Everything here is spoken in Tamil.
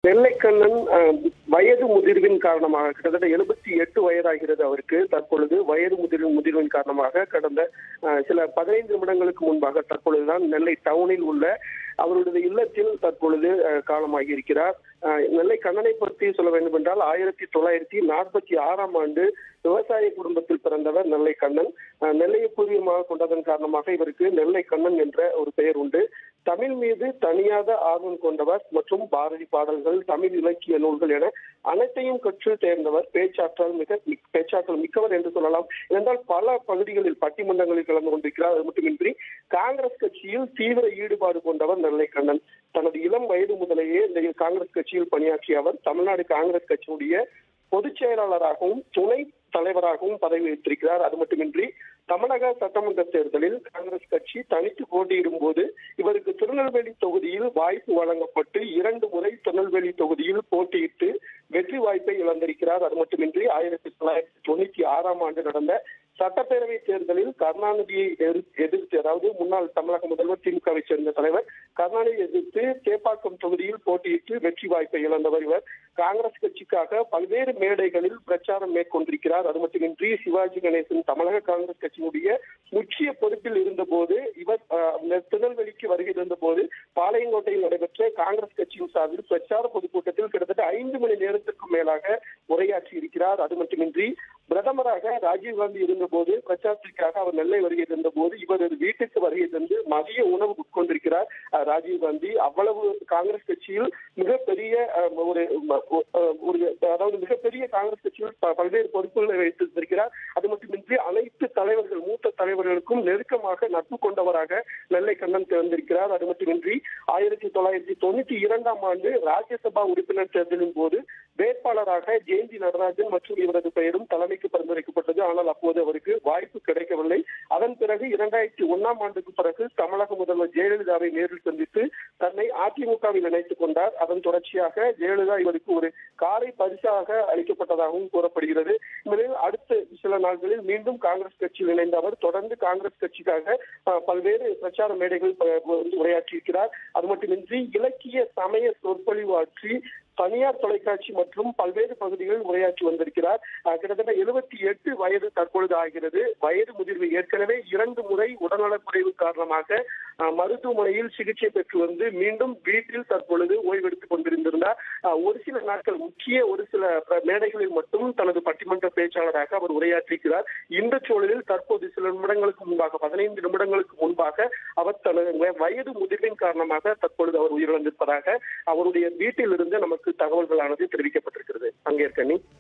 நெல்லைக்கண்ணன் அஹ், வயது முதிர்வின் காரணமாக கிட்டத்தட்ட எழுபத்தி எட்டு வயதாகிறது அவருக்கு தற்பொழுது வயது முதிர்வு முதிர்வின் காரணமாக கடந்த அஹ், சில பதினைந்து நிமிடங்களுக்கு முன்பாக தற்பொழுதுதான் நெல்லை டவுனில் உள்ள அவருடைய இல்லத்தில் தற்பொழுது அஹ், காலமாகி இருக்கிறார் அஹ், நெல்லை கண்ணனை பற்றி சொல்ல வேண்டும் என்றால் ஆயிரத்தி தொள்ளாயிரத்தி நாற்பத்தி ஆறாம் ஆண்டு விவசாய குடும்பத்தில் பிறந்தவர் நெல்லை கண்ணன் அஹ், நெல்லையை பூர்வீகமாக கொண்டதன் காரணமாக இவருக்கு நெல்லை கண்ணன் என்ற ஒரு பெயர் உண்டு தமிழ் மீது தனியாத ஆர்வம் கொண்டவர் மற்றும் பாரதி பாடல்கள் தமிழ் இலக்கிய நூல்கள் என அனைத்தையும் கற்று தேர்ந்தவர் பேச்சாற்றல் மிக மிக்- பேச்சாற்றல் மிக்கவர் என்று சொல்லலாம் என்றால் பல பகுதிகளில் பட்டிமன்றங்களில் கலந்து கொண்டிருக்கிறார் அது மட்டுமின்றி காங்கிரஸ் கட்சியில் தீவிர ஈடுபாடு கொண்டவர் நெல்லை கண்ணன் தனது இளம் வயது முதலேயே இந்த காங்கிரஸ் கட்சியில் பணியாற்றிய அவர் தமிழ்நாடு காங்கிரஸ் கட்சியுடைய பொதுச் செயலாளராகவும் துணை தலைவராகவும் பதவி வைத்திருக்கிறார் அது மட்டுமின்றி தமிழக சட்டமன்ற தேர்தலில் காங்கிரஸ் கட்சி தனித்து போட்டியிடும் போது இவருக்கு திருநெல்வேலி தொகுதியில் வாய்ப்பு வழங்கப்பட்டு இரண்டு முறை திருநெல்வேலி தொகுதியில் போட்டியிட்டு வெற்றி வாய்ப்பை இழந்திருக்கிறார் அது மட்டுமின்றி ஆயிரத்தி தொள்ளாயிரத்தி தொண்ணூத்தி ஆறாம் ஆண்டு நடந்த சட்டப்பேரவை தேர்தலில் கருணாநிதியை எதிர்- எதிர்த்து அதாவது முன்னாள் தமிழக முதல்வர் திமுகவை சேர்ந்த தலைவர் கருணாநிதியை எதிர்த்து சேப்பாக்கம் தொகுதியில் போட்டியிட்டு வெற்றி வாய்ப்பை இழந்தவர் இவர் காங்கிரஸ் கட்சிக்காக பல்வேறு மேடைகளில் பிரச்சாரம் மேற்கொண்டிருக்கிறார் அது மட்டுமின்றி சிவாஜி கணேசன் தமிழக காங்கிரஸ் கட்சியினுடைய முக்கிய பொறுப்பில் இருந்தபோது இவர் அஹ், திருநெல்வேலிக்கு வருகை இருந்தபோது பாளையங்கோட்டையில் நடைபெற்ற காங்கிரஸ் கட்சியின் சார்பில் பிரச்சார பொதுக்கூட்டத்தில் கிட்டத்தட்ட ஐந்து மணி நேரத்திற்கும் மேலாக உரையாற்றி இருக்கிறார் அது மட்டுமின்றி பிரதமராக ராஜீவ்காந்தி இருந்தபோது பிரச்சாரத்திற்காக அவர் நெல்லை வருகை இருந்தபோது இவரது வீட்டுக்கு வருகை தந்து மதிய உணவு உட்கொண்டிருக்கிறார் அஹ், ராஜீவ்காந்தி அவ்வளவு காங்கிரஸ் கட்சியில் மிகப்பெரிய அஹ், ஒரு ம- அஹ், ஒரு அதாவது மிகப்பெரிய காங்கிரஸ் கட்சியில் ப- பல்வேறு பொறுப்புகளை வைத்திருக்கிறார் அது மட்டுமின்றி அனைத்து தலைவர்கள் மூத்த தலைவர்களுக்கும் நெருக்கமாக நட்பு கொண்டவராக நெல்லை கண்ணன் திறந்திருக்கிறார் அது மட்டுமின்றி ஆயிரத்தி தொள்ளாயிரத்தி தொண்ணூத்தி இரண்டாம் ஆண்டு ராஜ்யசபா உறுப்பினர் தேர்தலின் போது வேட்பாளராக ஜெயந்தி நடராஜன் மற்றும் இவரது பெயரும் தலைமைக்கு பரிந்துரைக்கப்பட்டது ஆனால் அப்போது அவருக்கு வாய்ப்பு கிடைக்கவில்லை அதன் பிறகு இரண்டாயிரத்தி ஒன்னாம் ஆண்டுக்கு பிறகு தமிழக முதல்வர் ஜெயலலிதாவை நேரில் சந்தித்து தன்னை அதிமுகவில் இணைத்துக் கொண்டார் அதன் தொடர்ச்சியாக ஜெயலலிதா இவருக்கு ஒரு காரை பரிசாக அளிக்கப்பட்டதாகவும் கூறப்படுகிறது இந்நிலையில் அடுத்த சில நாட்களில் மீண்டும் காங்கிரஸ் கட்சியில் இணைந்த அவர் தொடர்ந்து காங்கிரஸ் கட்சிக்காக அஹ், பல்வேறு பிரச்சார மேடைகள் ப- உரையாற்றியிருக்கிறார் அது மட்டுமின்றி இலக்கிய சமய சொற்பொழிவாற்றி தனியார் தொலைக்காட்சி மற்றும் பல்வேறு பகுதிகளில் உரையாற்றி வந்திருக்கிறார் அஹ், கிட்டத்தட்ட எழுபத்தி எட்டு வயது தற்பொழுது ஆகிறது வயது முதிர்வு ஏற்கனவே இரண்டு முறை உடல்நலக்குறைவு காரணமாக அஹ், மருத்துவமனையில் சிகிச்சை பெற்று வந்து மீண்டும் வீட்டில் தற்பொழுது ஓய்வெடுத்துக் கொண்டிருந்திருந்தார் அஹ், ஒரு சில நாட்கள் முக்கிய ஒரு சில அஹ், மேடைகளில் மட்டும் தனது பட்டிமன்ற பேச்சாளராக அவர் உரையாற்றியிருக்கிறார் இந்த சூழலில் தற்போது சில நிமிடங்களுக்கு முன்பாக பதினைந்து நிமிடங்களுக்கு முன்பாக அவர் தனது வயது முதிர்வின் காரணமாக தற்பொழுது அவர் உயிரிழந்திருப்பதாக அவருடைய வீட்டிலிருந்து நமக்கு தகவல்களானது தெரிவிக்கப்பட்டிருக்கிறது அங்கேற்கனி